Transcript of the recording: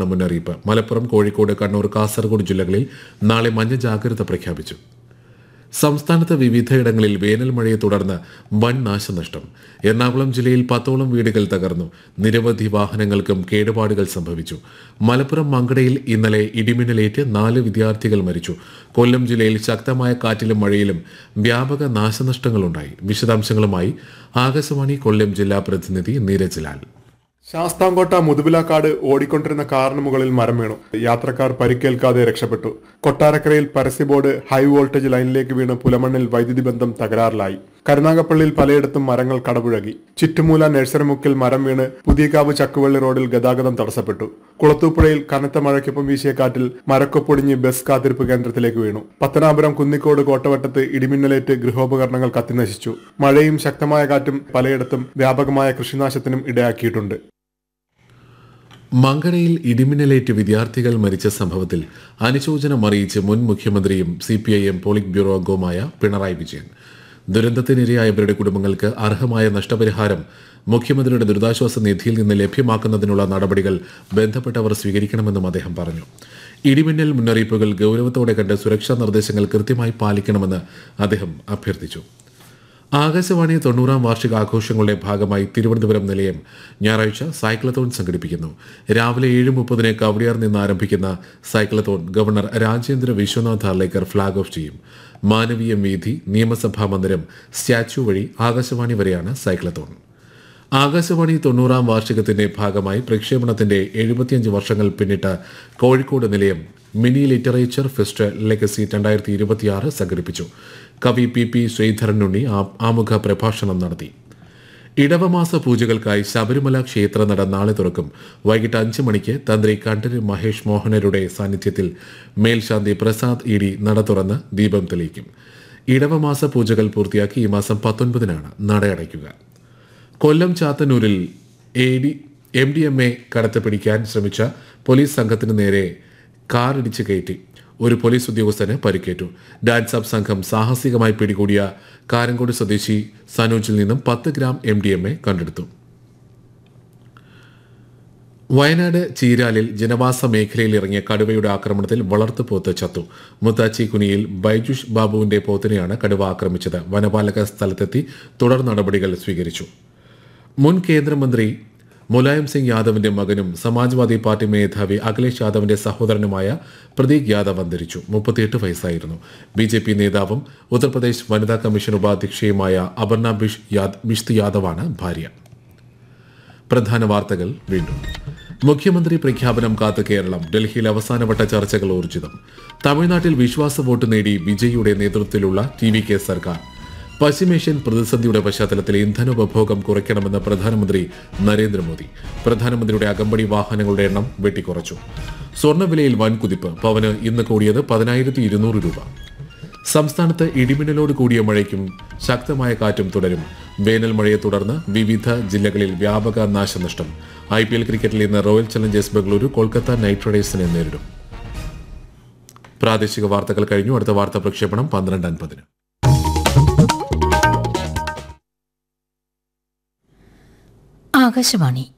തുടരുമെന്നാണ് മുന്നറിയിപ്പ് മലപ്പുറം കോഴിക്കോട് കണ്ണൂർ കാസർഗോഡ് ജില്ലകളിൽ നാളെ മഞ്ഞ ജാഗ്രത പ്രഖ്യാപിച്ചു സംസ്ഥാനത്ത് വിവിധയിടങ്ങളിൽ വേനൽ മഴയെ തുടർന്ന് വൻ നാശനഷ്ടം എറണാകുളം ജില്ലയിൽ പത്തോളം വീടുകൾ തകർന്നു നിരവധി വാഹനങ്ങൾക്കും കേടുപാടുകൾ സംഭവിച്ചു മലപ്പുറം മങ്കടയിൽ ഇന്നലെ ഇടിമിന്നലേറ്റ് നാല് വിദ്യാർത്ഥികൾ മരിച്ചു കൊല്ലം ജില്ലയിൽ ശക്തമായ കാറ്റിലും മഴയിലും വ്യാപക നാശനഷ്ടങ്ങളുണ്ടായി വിശദാംശങ്ങളുമായി ആകാശവാണി കൊല്ലം ജില്ലാ പ്രതിനിധി നീരജ് ലാൽ ശാസ്താംകോട്ട മുതുപിലാക്കാട് ഓടിക്കൊണ്ടിരുന്ന കാറിന് മുകളിൽ മരം വീണു യാത്രക്കാർ പരിക്കേൽക്കാതെ രക്ഷപ്പെട്ടു കൊട്ടാരക്കരയിൽ പരസ്യ ബോർഡ് ഹൈ വോൾട്ടേജ് ലൈനിലേക്ക് വീണ് പുലമണ്ണിൽ വൈദ്യുതി ബന്ധം തകരാറിലായി കരുനാഗപ്പള്ളിയിൽ പലയിടത്തും മരങ്ങൾ കടപുഴകി ചുറ്റുമൂല നഴ്സറിമുക്കിൽ മരം വീണ് പുതിയകാവ് ചക്കുവള്ളി റോഡിൽ ഗതാഗതം തടസ്സപ്പെട്ടു കുളത്തൂപ്പുഴയിൽ കനത്ത മഴയ്ക്കൊപ്പം വീശിയ കാറ്റിൽ മരക്കൊപ്പൊടിഞ്ഞ് ബസ് കാത്തിരിപ്പ് കേന്ദ്രത്തിലേക്ക് വീണു പത്തനാപുരം കുന്നിക്കോട് കോട്ടവട്ടത്ത് ഇടിമിന്നലേറ്റ് ഗൃഹോപകരണങ്ങൾ കത്തിനശിച്ചു മഴയും ശക്തമായ കാറ്റും പലയിടത്തും വ്യാപകമായ കൃഷിനാശത്തിനും ഇടയാക്കിയിട്ടുണ്ട് മങ്കടയിൽ ഇടിമിന്നലേറ്റ് വിദ്യാർത്ഥികൾ മരിച്ച സംഭവത്തിൽ അനുശോചനം അറിയിച്ച് മുൻ മുഖ്യമന്ത്രിയും C P I M polit bureau അംഗവുമായ പിണറായി വിജയൻ ദുരന്തത്തിനിരയായവരുടെ കുടുംബങ്ങൾക്ക് അർഹമായ നഷ്ടപരിഹാരം മുഖ്യമന്ത്രിയുടെ ദുരിതാശ്വാസ നിധിയിൽ നിന്ന് ലഭ്യമാക്കുന്നതിനുള്ള നടപടികൾ ബന്ധപ്പെട്ടവർ സ്വീകരിക്കണമെന്നും അദ്ദേഹം പറഞ്ഞു ഇടിമിന്നൽ മുന്നറിയിപ്പുകൾ ഗൌരവത്തോടെ കണ്ട് സുരക്ഷാ നിർദ്ദേശങ്ങൾ കൃത്യമായി പാലിക്കണമെന്ന് അദ്ദേഹം അഭ്യർത്ഥിച്ചു ആകാശവാണി തൊണ്ണൂറാം വാർഷികാഘോഷങ്ങളുടെ ഭാഗമായി തിരുവനന്തപുരം നിലയം ഞായറാഴ്ച സൈക്ലത്തോൺ സംഘടിപ്പിക്കുന്നു രാവിലെ ഏഴ് മുപ്പതിന് കവടിയാർ നിന്ന് ആരംഭിക്കുന്ന cyclothon governor Rajendra Vishwanath Arlekar flag off ചെയ്യും മാനവീയം വീഥി നിയമസഭാ മന്ദിരം സ്റ്റാച്യു വഴി ആകാശവാണി വരെയാണ് സൈക്ലത്തോൺ ആകാശവാണി തൊണ്ണൂറാം വാർഷികത്തിന്റെ ഭാഗമായി പ്രക്ഷേപണത്തിന്റെ എഴുപത്തിയഞ്ച് വർഷങ്ങൾ പിന്നിട്ട കോഴിക്കോട് നിലയം മിനി ലിറ്ററേച്ചർ ഫെസ്റ്റ് ലെഗസി രണ്ടായിരത്തി ഇരുപത്തിയാറ് സംഘടിപ്പിച്ചു കവി പി പി ശ്രീധരനുണ്ണി ആ- ആമുഖ പ്രഭാഷണം നടത്തി ഇടവമാസ പൂജകൾക്കായി ശബരിമല ക്ഷേത്രനട നാളെ തുറക്കും വൈകിട്ട് അഞ്ച് മണിക്ക് തന്ത്രി കണ്ഠര് മഹേഷ് മോഹനരുടെ സാന്നിധ്യത്തിൽ മേൽശാന്തി പ്രസാദ് ഇ ഡി നട തുറന്ന് ദീപം തെളിയിക്കും ഇടവമാസ പൂജകൾ പൂർത്തിയാക്കി ഈ മാസം പത്തൊൻപതിനാണ് നട അടയ്ക്കുക കൊല്ലം ചാത്തന്നൂരിൽ A D M D M A കടത്ത് പിടിക്കാൻ ശ്രമിച്ച പോലീസ് സംഘത്തിന് നേരെ കാർ ഇടിച്ച് കയറ്റി ഒരു പോലീസ് ഉദ്യോഗസ്ഥന് പരിക്കേറ്റു ഡാൻസ് അപ്പ് സംഘം സാഹസികമായി പിടികൂടിയ കാരങ്കോട് സ്വദേശി സനോജിൽ നിന്നും പത്ത് gram M D M A കണ്ടെടുത്തു വയനാട് ചീരാലിൽ ജനവാസ മേഖലയിൽ ഇറങ്ങിയ കടുവയുടെ ആക്രമണത്തിൽ വളർത്തുപോത്ത് ചത്തു മുത്താച്ചി കുനിയിൽ ബൈജുഷ് ബാബുവിന്റെ പോത്തിനെയാണ് കടുവ ആക്രമിച്ചത് വനപാലക സ്ഥലത്തെത്തി തുടർ നടപടികൾ സ്വീകരിച്ചു മുൻ കേന്ദ്രമന്ത്രി മുലായം സിംഗ് യാദവിന്റെ മകനും സമാജ്വാദി പാർട്ടി മേധാവി അഖിലേഷ് യാദവിന്റെ സഹോദരനുമായ പ്രതീക് യാദവ് അന്തരിച്ചു മുപ്പത്തിയെട്ട് വയസ്സായിരുന്നു ബി ജെ പി നേതാവും ഉത്തർപ്രദേശ് വനിതാ കമ്മീഷൻ ഉപാധ്യക്ഷയുമായ അപർണ ബിഷ് യാദ് ബിഷ്ത് യാദവാണ് ഭാര്യ പ്രധാന വാർത്തകൾ വീണ്ടും മുഖ്യമന്ത്രി പ്രഖ്യാപനം കാത്ത് കേരളം ഡൽഹിയിൽ അവസാനവട്ട ചർച്ചകൾ ഊർജിതം തമിഴ്നാട്ടിൽ വിശ്വാസ വോട്ട് നേടി വിജയിയുടെ നേതൃത്വത്തിലുള്ള ടി വി കെ സർക്കാർ പശ്ചിമേഷ്യൻ പ്രതിസന്ധിയുടെ പശ്ചാത്തലത്തിൽ ഇന്ധനോപഭോഗം കുറയ്ക്കണമെന്ന് പ്രധാനമന്ത്രി നരേന്ദ്രമോദി പ്രധാനമന്ത്രിയുടെ അകമ്പടി വാഹനങ്ങളുടെ എണ്ണം വെട്ടിക്കുറച്ചു സ്വർണ്ണവിലയിൽ വൻ കുതിപ്പ് പവന് ഇന്ന് കൂടിയത് പതിനായിരത്തി ഇരുന്നൂറ് രൂപ സംസ്ഥാനത്ത് ഇടിമിന്നലോട് കൂടിയ മഴയ്ക്കും ശക്തമായ കാറ്റും തുടരും വേനൽ മഴയെ തുടർന്ന് വിവിധ ജില്ലകളിൽ വ്യാപക നാശനഷ്ടം ഐ പി എൽ ക്രിക്കറ്റിൽ ഇന്ന് royal challengers Bengaluru Kolkata knight റൈഡേഴ്സിനെ നേരിടും പ്രാദേശിക വാർത്തകൾ കഴിഞ്ഞു അടുത്ത വാർത്താ പ്രക്ഷേപണം പന്ത്രണ്ട് അൻപതിന് ആകാശവാണി